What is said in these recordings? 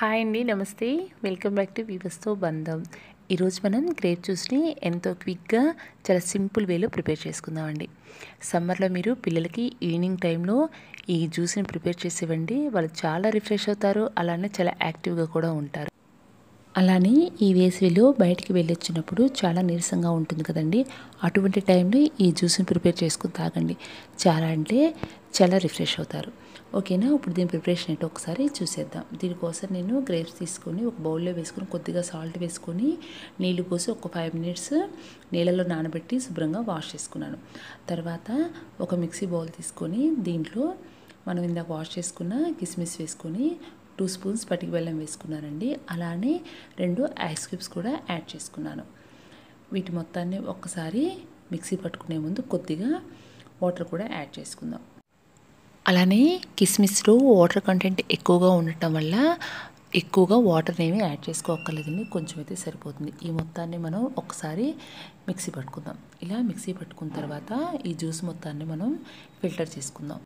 hi అండి నమస్తే welcome back to వివస్తో బంధం ఈరోజు మనం గ్రేప్ జ్యూస్ని ఎంతో క్విక్గా చాలా సింపుల్ వేలో ప్రిపేర్ చేసుకుందామండి సమ్మర్లో మీరు పిల్లలకి ఈవినింగ్ టైంలో ఈ జ్యూస్ని ప్రిపేర్ చేసి ఇవ్వండి వాళ్ళు చాలా రిఫ్రెష్ అవుతారు అలానే చాలా యాక్టివ్గా కూడా ఉంటారు అలానే ఈ వేసవిలో బయటికి వెళ్ళొచ్చినప్పుడు చాలా నీరసంగా ఉంటుంది కదండి అటువంటి టైంలో ఈ జ్యూస్ని ప్రిపేర్ చేసుకుని తాగండి చాలా అంటే చాలా రిఫ్రెష్ అవుతారు ఓకేనా ఇప్పుడు దీని ప్రిపరేషన్ ఏంటో ఒకసారి చూసేద్దాం దీనికోసం నేను గ్రేప్స్ తీసుకొని ఒక బౌల్లో వేసుకొని కొద్దిగా సాల్ట్ వేసుకొని నీళ్లు పోసి ఒక ఫైవ్ మినిట్స్ నీళ్ళలో నానబెట్టి శుభ్రంగా వాష్ చేసుకున్నాను తర్వాత ఒక మిక్సీ బౌల్ తీసుకొని దీంట్లో మనం ఇందాక వాష్ చేసుకున్న కిస్మిస్ వేసుకొని టూ స్పూన్స్ పటికి బెల్లం వేసుకున్నానండి అలానే రెండు ఐస్ క్యూబ్స్ కూడా యాడ్ చేసుకున్నాను వీటి మొత్తాన్ని ఒక్కసారి మిక్సీ పట్టుకునే ముందు కొద్దిగా వాటర్ కూడా యాడ్ చేసుకుందాం అలానే కిస్మిస్లో వాటర్ కంటెంట్ ఎక్కువగా ఉండటం వల్ల ఎక్కువగా వాటర్ ఏమి యాడ్ చేసుకోక్కర్లేదండి కొంచెం అయితే సరిపోతుంది ఈ మొత్తాన్ని మనం ఒకసారి మిక్సీ పట్టుకుందాం ఇలా మిక్సీ పట్టుకున్న తర్వాత ఈ జ్యూస్ మొత్తాన్ని మనం ఫిల్టర్ చేసుకుందాం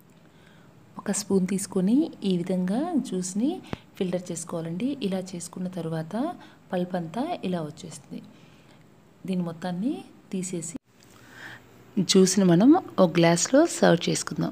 ఒక స్పూన్ తీసుకొని ఈ విధంగా జ్యూస్ని ఫిల్టర్ చేసుకోవాలండి ఇలా చేసుకున్న తర్వాత పల్ప్ అంతా ఇలా వచ్చేస్తుంది దీని మొత్తాన్ని తీసేసి జ్యూస్ని మనం ఒక గ్లాస్లో సర్వ్ చేసుకుందాం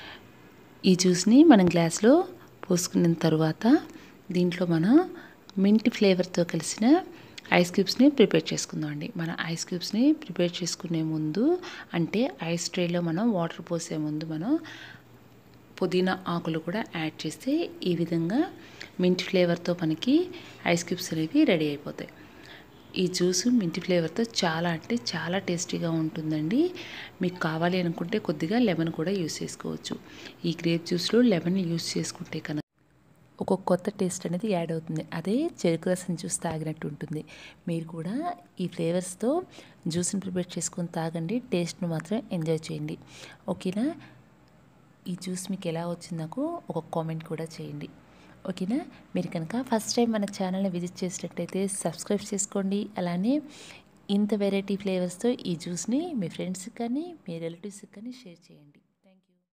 ఈ జ్యూస్ని మనం గ్లాస్లో పోసుకున్న తర్వాత దీంట్లో మనం మింట్ ఫ్లేవర్తో కలిసిన ఐస్ క్యూబ్స్ని ప్రిపేర్ చేసుకుందాం అండి మన ఐస్ క్యూబ్స్ని ప్రిపేర్ చేసుకునే ముందు అంటే ఐస్ ట్రేలో మనం వాటర్ పోసే ముందు మనం పుదీనా ఆకులు కూడా యాడ్ చేస్తే ఈ విధంగా మింట్ ఫ్లేవర్తో మనకి ఐస్ క్యూబ్స్ అనేవి రెడీ అయిపోతాయి ఈ జ్యూస్ మింటి ఫ్లేవర్తో చాలా అంటే చాలా టేస్టీగా ఉంటుందండి మీకు కావాలి అనుకుంటే కొద్దిగా లెమన్ కూడా యూస్ చేసుకోవచ్చు ఈ గ్రేప్ జ్యూస్లో లెమన్ యూస్ చేసుకుంటే కనుక ఒక కొత్త టేస్ట్ అనేది యాడ్ అవుతుంది అదే చెరుకు రసం జ్యూస్ తాగినట్టు ఉంటుంది మీరు కూడా ఈ ఫ్లేవర్స్తో జ్యూస్ని ప్రిపేర్ చేసుకొని తాగండి టేస్ట్ను మాత్రం ఎంజాయ్ చేయండి ఓకేనా ఈ జ్యూస్ మీకు ఎలా వచ్చింది నాకు ఒక కామెంట్ కూడా చేయండి ఓకేనా మీరు కనుక ఫస్ట్ టైం మన ఛానల్ని విజిట్ చేసినట్టయితే సబ్స్క్రైబ్ చేసుకోండి అలానే ఇంత వెరైటీ ఫ్లేవర్స్తో ఈ జ్యూస్ని మీ ఫ్రెండ్స్కి కానీ మీ రిలేటివ్స్కి కానీ షేర్ చేయండి